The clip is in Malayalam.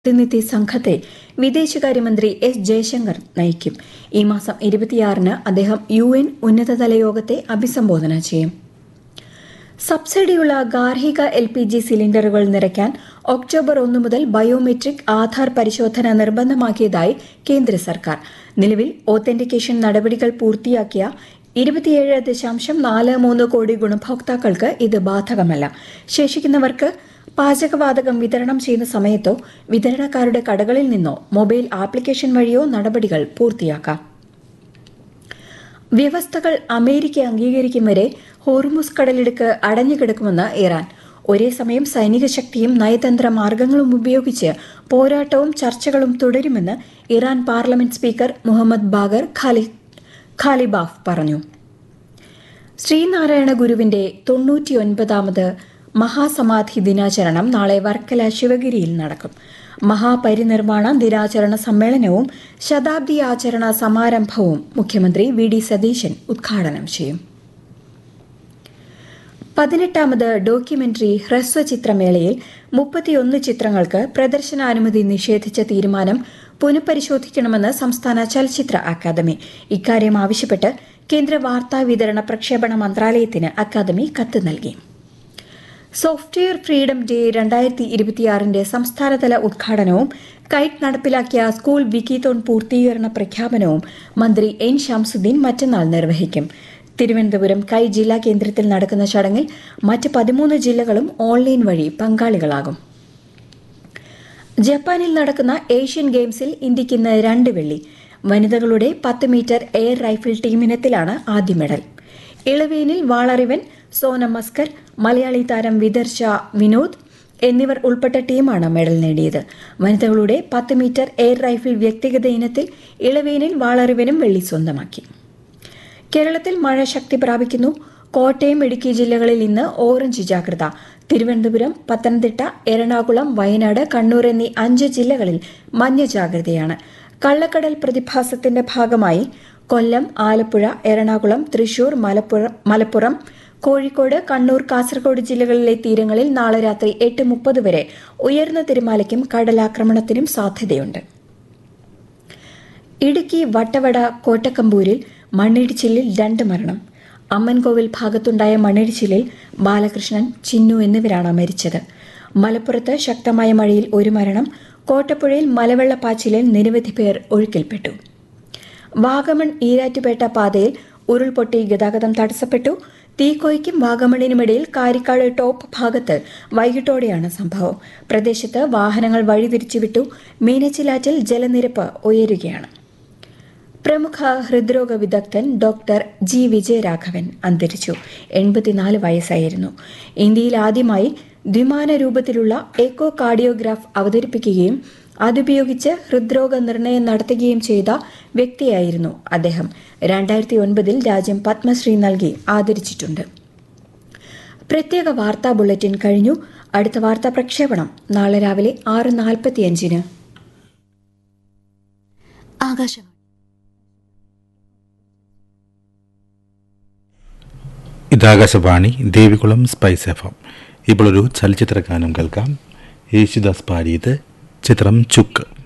പ്രതിനിധി സംഘത്തെ വിദേശകാര്യമന്ത്രി എസ് ജയശങ്കർ നയിക്കും ഈ മാസം ഇരുപത്തിയാറിന് അദ്ദേഹം യു എൻ ഉന്നതതല യോഗത്തെ അഭിസംബോധന ചെയ്യും സബ്സിഡിയുള്ള ഗാർഹിക എൽ പി ജി സിലിണ്ടറുകൾ നിറയ്ക്കാൻ ഒക്ടോബർ ഒന്ന് മുതൽ ബയോമെട്രിക് ആധാർ പരിശോധന നിർബന്ധമാക്കിയതായി കേന്ദ്ര സർക്കാർ നിലവിൽ ഓത്തന്റിക്കേഷൻ നടപടികൾ പൂർത്തിയാക്കിയ ഇരുപത്തിയേഴ് ദശാംശം നാല് മൂന്ന് കോടി ഗുണഭോക്താക്കൾക്ക് ഇത് ബാധകമല്ല ശേഷിക്കുന്നവർക്ക് പാചകവാതകം വിതരണം ചെയ്യുന്ന സമയത്തോ വിതരണക്കാരുടെ കടകളിൽ നിന്നോ മൊബൈൽ ആപ്ലിക്കേഷൻ വഴിയോ നടപടികൾ പൂർത്തിയാക്കാം വ്യവസ്ഥകൾ അമേരിക്ക അംഗീകരിക്കും വരെ ഹോർമുസ് കടലിടുക്ക് അടഞ്ഞുകിടക്കുമെന്ന് ഇറാൻ ഒരേ സമയം സൈനിക ശക്തിയും നയതന്ത്ര മാർഗങ്ങളും ഉപയോഗിച്ച് പോരാട്ടവും ചർച്ചകളും തുടരുമെന്ന് Iran parliament speaker Mohammad Bagher ഖാലി ഖാലിബാഫ് പറഞ്ഞു ശ്രീനാരായണ ഗുരുവിന്റെ തൊണ്ണൂറ്റിയൊൻപതാമത് മഹാസമാധി ദിനാചരണം നാളെ വർക്കല ശിവഗിരിയിൽ നടക്കും മഹാപരിനിർമ്മാണ ദിനാചരണ സമ്മേളനവും ശതാബ്ദി ആചരണ സമാരംഭവും മുഖ്യമന്ത്രി വി ഡി സതീശൻ ഉദ്ഘാടനം ചെയ്യും പതിനെട്ടാമത് ഡോക്യുമെന്ററി ഹ്രസ്വചിത്രമേളയിൽ മുപ്പത്തിയൊന്ന് ചിത്രങ്ങൾക്ക് പ്രദർശനാനുമതി നിഷേധിച്ച തീരുമാനം പുനഃപരിശോധിക്കണമെന്ന് സംസ്ഥാന ചലച്ചിത്ര അക്കാദമി ഇക്കാര്യം ആവശ്യപ്പെട്ട് കേന്ദ്ര വാർത്താ വിതരണ പ്രക്ഷേപണ മന്ത്രാലയത്തിന് അക്കാദമി കത്ത് നൽകി സോഫ്റ്റ്വെയർ ഫ്രീഡം ഡേ രണ്ടായിരത്തി ഇരുപത്തിയാറിന്റെ സംസ്ഥാനതല ഉദ്ഘാടനവും കൈറ്റ് നടപ്പിലാക്കിയ സ്കൂൾ വിക്കിത്തോൺ പൂർത്തീകരണ പ്രഖ്യാപനവും മന്ത്രി എൻ ഷംസുദ്ദീൻ മറ്റന്നാൾ നിർവഹിക്കും തിരുവനന്തപുരം കൈ ജില്ലാ കേന്ദ്രത്തിൽ നടക്കുന്ന ചടങ്ങിൽ മറ്റ് പതിമൂന്ന് ജില്ലകളും ഓൺലൈൻ വഴി പങ്കാളികളാകും ജപ്പാനിൽ നടക്കുന്ന ഏഷ്യൻ ഗെയിംസിൽ ഇന്ത്യയ്ക്ക് ഇന്ന് രണ്ട് വെള്ളി വനിതകളുടെ പത്ത് മീറ്റർ എയർ റൈഫിൾ ടീമിനത്തിലാണ് ആദ്യ മെഡൽ ഇളവേനിൽ വാളറിവൻ സോന മസ്കർ മലയാളി താരം വിദർശ വിനോദ് എന്നിവർ ഉൾപ്പെട്ട ടീമാണ് മെഡൽ നേടിയത് വനിതകളുടെ പത്ത് മീറ്റർ എയർ റൈഫിൾ വ്യക്തിഗത ഇനത്തിൽ ഇളവേനിൽ വാളറിവനും വെള്ളി സ്വന്തമാക്കി കേരളത്തിൽ മഴ ശക്തി പ്രാപിക്കുന്നു കോട്ടയം ഇടുക്കി ജില്ലകളിൽ ഇന്ന് ഓറഞ്ച് ജാഗ്രത തിരുവനന്തപുരം പത്തനംതിട്ട എറണാകുളം വയനാട് കണ്ണൂർ എന്നീ അഞ്ച് ജില്ലകളിൽ മഞ്ഞ ജാഗ്രതയാണ് കള്ളക്കടൽ പ്രതിഭാസത്തിന്റെ ഭാഗമായി കൊല്ലം ആലപ്പുഴ എറണാകുളം തൃശൂർ മലപ്പുറം മലപ്പുറം കോഴിക്കോട് കണ്ണൂർ കാസർഗോഡ് ജില്ലകളിലെ തീരങ്ങളിൽ നാളെ രാത്രി എട്ട് മുപ്പത് വരെ ഉയർന്ന തിരമാലയ്ക്കും കടലാക്രമണത്തിനും സാധ്യതയുണ്ട് ഇടുക്കി വട്ടവട കോട്ടക്കമ്പൂരിൽ മണ്ണിടിച്ചിലിൽ രണ്ട് മരണം അമ്മൻകോവിൽ ഭാഗത്തുണ്ടായ മണ്ണിടിച്ചിലിൽ ബാലകൃഷ്ണൻ ചിന്നു എന്നിവരാണ് മരിച്ചത് മലപ്പുറത്ത് ശക്തമായ മഴയിൽ ഒരു മരണം കോട്ടപ്പുഴയിൽ മലവെള്ളപ്പാച്ചിലിൽ നിരവധി പേർ ഒഴുക്കിൽപ്പെട്ടു വാഗമൺ ഈരാറ്റുപേട്ട പാതയിൽ ഉരുൾപൊട്ടി ഗതാഗതം തടസ്സപ്പെട്ടു തീക്കോയ്ക്കും വാഗമണിനുമിടയിൽ കാരിക്കാട് ടോപ്പ് ഭാഗത്ത് വൈകിട്ടോടെയാണ് സംഭവം പ്രദേശത്ത് വാഹനങ്ങൾ വഴിതിരിച്ചുവിട്ടു മീനച്ചിലാറ്റിൽ ജലനിരപ്പ് ഉയരുകയാണ് പ്രമുഖ ഹൃദ്രോഗ വിദഗ്ധൻ ഡോക്ടർ ജി വിജയരാഘവൻ അന്തരിച്ചു എൺപത്തിനാല് വയസ്സായിരുന്നു ഇന്ത്യയിൽ ആദ്യമായി ദ്വിമാന രൂപത്തിലുള്ള എക്കോ കാർഡിയോഗ്രാഫ് അവതരിപ്പിക്കുകയും അതുപയോഗിച്ച് ഹൃദ്രോഗ നിർണയം നടത്തുകയും ചെയ്ത വ്യക്തിയായിരുന്നു അദ്ദേഹം രണ്ടായിരത്തി ഒൻപതിൽ രാജ്യം പത്മശ്രീ നൽകി ആദരിച്ചിട്ടുണ്ട് പ്രത്യേക വാർത്താ ബുള്ളറ്റിൻ കഴിഞ്ഞു അടുത്ത വാർത്താ പ്രക്ഷേപണം നാളെ രാവിലെ ആറ് നാൽപ്പത്തിയഞ്ചിന് ആകാശവാണി ഇതാകാശവാണി ദേവികുളം സ്പൈസ് എഫ് എം ഇപ്പോൾ ഒരു ചലച്ചിത്ര ഗാനം കേൾക്കാം യേശുദാസ് പാടിയത് ചിത്രം ചുക്ക്